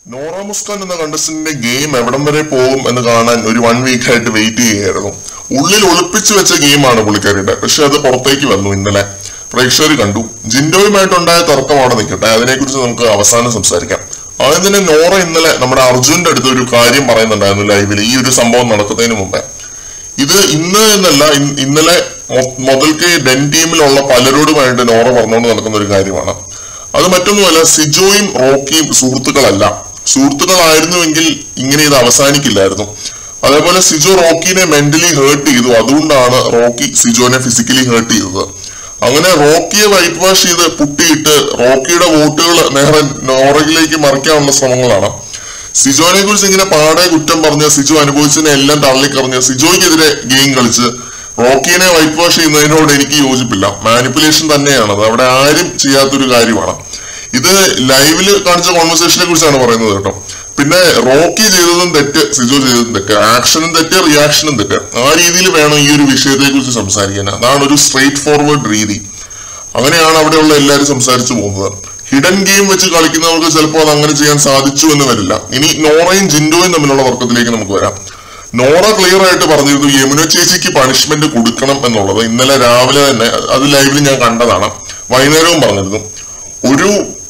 നോറ മുസ്കാൻ എന്ന കണ്ടസ്റ്റന്റിന്റെ ഗെയിം എവിടം വരെ പോകും എന്ന് കാണാൻ ഒരു വൺ വീക്ക് ആയിട്ട് വെയിറ്റ് ചെയ്യുകയായിരുന്നു ഉള്ളിൽ ഒളിപ്പിച്ചു വെച്ച ഗെയിമാണ് പുള്ളിക്കാരിയുടെ പക്ഷെ അത് പുറത്തേക്ക് വന്നു ഇന്നലെ പ്രേക്ഷകർ കണ്ടു ജിൻഡോയുമായിട്ടുണ്ടായ തർക്കം അവിടെ നിൽക്കട്ടെ അതിനെക്കുറിച്ച് നമുക്ക് അവസാനം സംസാരിക്കാം ആദ്യം തന്നെ നോറ ഇന്നലെ നമ്മുടെ അർജുന്റെ അടുത്ത് ഒരു കാര്യം പറയുന്നുണ്ടായിരുന്നു ലൈവിൽ ഈ ഒരു സംഭവം നടക്കുന്നതിന് മുമ്പേ ഇത് ഇന്ന് എന്നല്ല ഇൻ- ഇന്നലെ മൊ- മുതൽക്ക് ഡെൻ ടീമിലുള്ള പലരോടുമായിട്ട് നോറ പറഞ്ഞുകൊണ്ട് നടക്കുന്ന ഒരു കാര്യമാണ് അത് മറ്റൊന്നുമല്ല സിജോയും റോക്കിയും സുഹൃത്തുക്കളല്ല സുഹൃത്തുക്കളായിരുന്നുവെങ്കിൽ ഇങ്ങനെ ഇത് അവസാനിക്കില്ലായിരുന്നു അതേപോലെ സിജോ റോക്കിനെ മെന്റലി ഹേർട്ട് ചെയ്തു അതുകൊണ്ടാണ് റോക്കി സിജോനെ ഫിസിക്കലി ഹേർട്ട് ചെയ്തത് അങ്ങനെ റോക്കിയെ വൈറ്റ് വാഷ് ചെയ്ത് പുട്ടിയിട്ട് റോക്കിയുടെ വോട്ടുകൾ നേരെ നോറയിലേക്ക് മറിക്കാനുള്ള ശ്രമങ്ങളാണ് സിജോനെ കുറിച്ച് ഇങ്ങനെ പാടെ കുറ്റം പറഞ്ഞ സിജോ അനുഭവിച്ചതിനെ എല്ലാം തള്ളിക്കറിഞ്ഞ് സിജോയ്ക്കെതിരെ ഗെയിം കളിച്ച് റോക്കിനെ വൈറ്റ് വാഷ് ചെയ്യുന്നതിനോട് എനിക്ക് യോജിപ്പില്ല മാനിപ്പുലേഷൻ തന്നെയാണത് അവിടെ ആരും ചെയ്യാത്തൊരു കാര്യമാണ് ഇത് ലൈവില് കാണിച്ച കോൺവെർസേഷനെ കുറിച്ചാണ് പറയുന്നത് കേട്ടോ പിന്നെ റോക്കി ചെയ്തതും തെറ്റ് സിജോ ചെയ്തതും തെറ്റ് ആക്ഷനും തെറ്റ് റിയാക്ഷനും തെറ്റ് ആ രീതിയിൽ വേണം ഈ ഒരു വിഷയത്തെ കുറിച്ച് സംസാരിക്കാൻ അതാണ് ഒരു സ്ട്രേറ്റ് ഫോർവേഡ് രീതി അങ്ങനെയാണ് അവിടെയുള്ള എല്ലാവരും സംസാരിച്ചു പോകുന്നത് ഹിഡൻ ഗെയിം വെച്ച് കളിക്കുന്നവർക്ക് ചിലപ്പോൾ അത് അങ്ങനെ ചെയ്യാൻ സാധിച്ചു എന്ന് വരില്ല ഇനി നോറയും ജിൻഡോയും തമ്മിലുള്ള തർക്കത്തിലേക്ക് നമുക്ക് വരാം നോറ ക്ലിയർ ആയിട്ട് പറഞ്ഞിരുന്നു യമുന ചേച്ചിക്ക് പണിഷ്മെന്റ് കൊടുക്കണം എന്നുള്ളത് ഇന്നലെ രാവിലെ തന്നെ അത് ലൈവിൽ ഞാൻ കണ്ടതാണ് വൈകുന്നേരവും പറഞ്ഞിരുന്നു ഒരു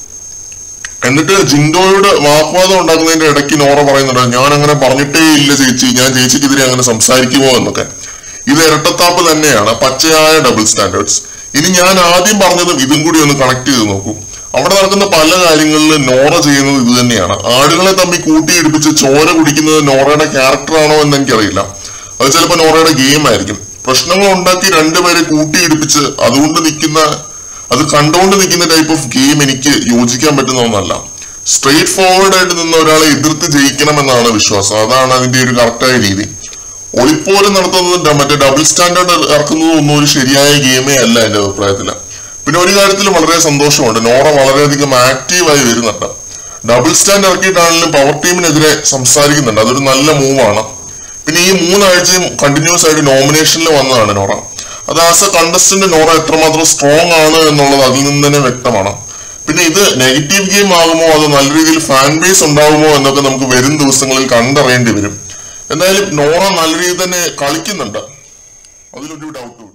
എന്നിട്ട് ജിൻഡോയോട് വാഗ്വാദം ഉണ്ടാക്കുന്നതിന്റെ ഇടയ്ക്ക് നോറ പറയുന്നുണ്ട് ഞാൻ അങ്ങനെ പറഞ്ഞിട്ടേ ഇല്ല ചേച്ചി ഞാൻ ചേച്ചിക്കെതിരെ അങ്ങനെ സംസാരിക്കുമോ എന്നൊക്കെ ഇത് ഇരട്ടത്താപ്പ് തന്നെയാണ് പച്ചയായ ഡബിൾ സ്റ്റാൻഡേർഡ്സ് ഇനി ഞാൻ ആദ്യം പറഞ്ഞതും ഇതും കൂടി ഒന്ന് കണക്ട് ചെയ്ത് നോക്കൂ അവിടെ നടക്കുന്ന പല കാര്യങ്ങളിലും നോറ ചെയ്യുന്നത് ഇത് തന്നെയാണ് ആളുകളെ തമ്മിൽ കൂട്ടിയിടിപ്പിച്ച് ചോര കുടിക്കുന്നത് നോറയുടെ ക്യാരക്ടറാണോ എന്ന് എനിക്കറിയില്ല അത് ചിലപ്പോൾ നോറയുടെ ഗെയിം ആയിരിക്കും പ്രശ്നങ്ങൾ ഉണ്ടാക്കി രണ്ടുപേരെ കൂട്ടിയിടിപ്പിച്ച് അതുകൊണ്ട് നിൽക്കുന്ന അത് കണ്ടുകൊണ്ട് നിൽക്കുന്ന ടൈപ്പ് ഓഫ് ഗെയിം എനിക്ക് യോജിക്കാൻ പറ്റുന്ന ഒന്നല്ല സ്ട്രേറ്റ് ഫോർവേഡ് ആയിട്ട് നിന്ന് ഒരാളെ എതിർത്ത് ജയിക്കണം എന്നാണ് വിശ്വാസം അതാണ് അതിന്റെ ഒരു കറക്റ്റായ രീതി ഒളിപ്പോലും നടത്തുന്നത് ഡ- മറ്റേ ഡബിൾ സ്റ്റാൻഡേർഡ് ഇറക്കുന്നതും ഒന്നും ഒരു ശരിയായ ഗെയിമേ അല്ല എന്റെ അഭിപ്രായത്തില് പിന്നെ ഒരു കാര്യത്തിൽ വളരെ സന്തോഷമുണ്ട് നോറ വളരെയധികം ആക്റ്റീവായി വരുന്നുണ്ട് ഡബിൾ സ്റ്റാൻഡ് ഇറക്കിയിട്ടാണെങ്കിലും പവർ ടീമിനെതിരെ സംസാരിക്കുന്നുണ്ട് അതൊരു നല്ല മൂവാണ് പിന്നെ ഈ മൂന്നാഴ്ചയും കണ്ടിന്യൂസ് ആയിട്ട് നോമിനേഷനിൽ വന്നതാണ് നോറ അത് ആസ് എ കണ്ടസ്റ്റന്റ് നോറ എത്രമാത്രം സ്ട്രോങ് ആണ് എന്നുള്ളത് അതിൽ നിന്ന് തന്നെ വ്യക്തമാണ് പിന്നെ ഇത് നെഗറ്റീവ് ഗെയിം ആകുമോ അതോ നല്ല രീതിയിൽ ഫാൻ ബേസ് ഉണ്ടാകുമോ എന്നൊക്കെ നമുക്ക് വരും ദിവസങ്ങളിൽ കണ്ടറിയേണ്ടി വരും എന്തായാലും നോറ നല്ല രീതിയിൽ തന്നെ കളിക്കുന്നുണ്ട് അതിലൊരു ഡൗട്ടും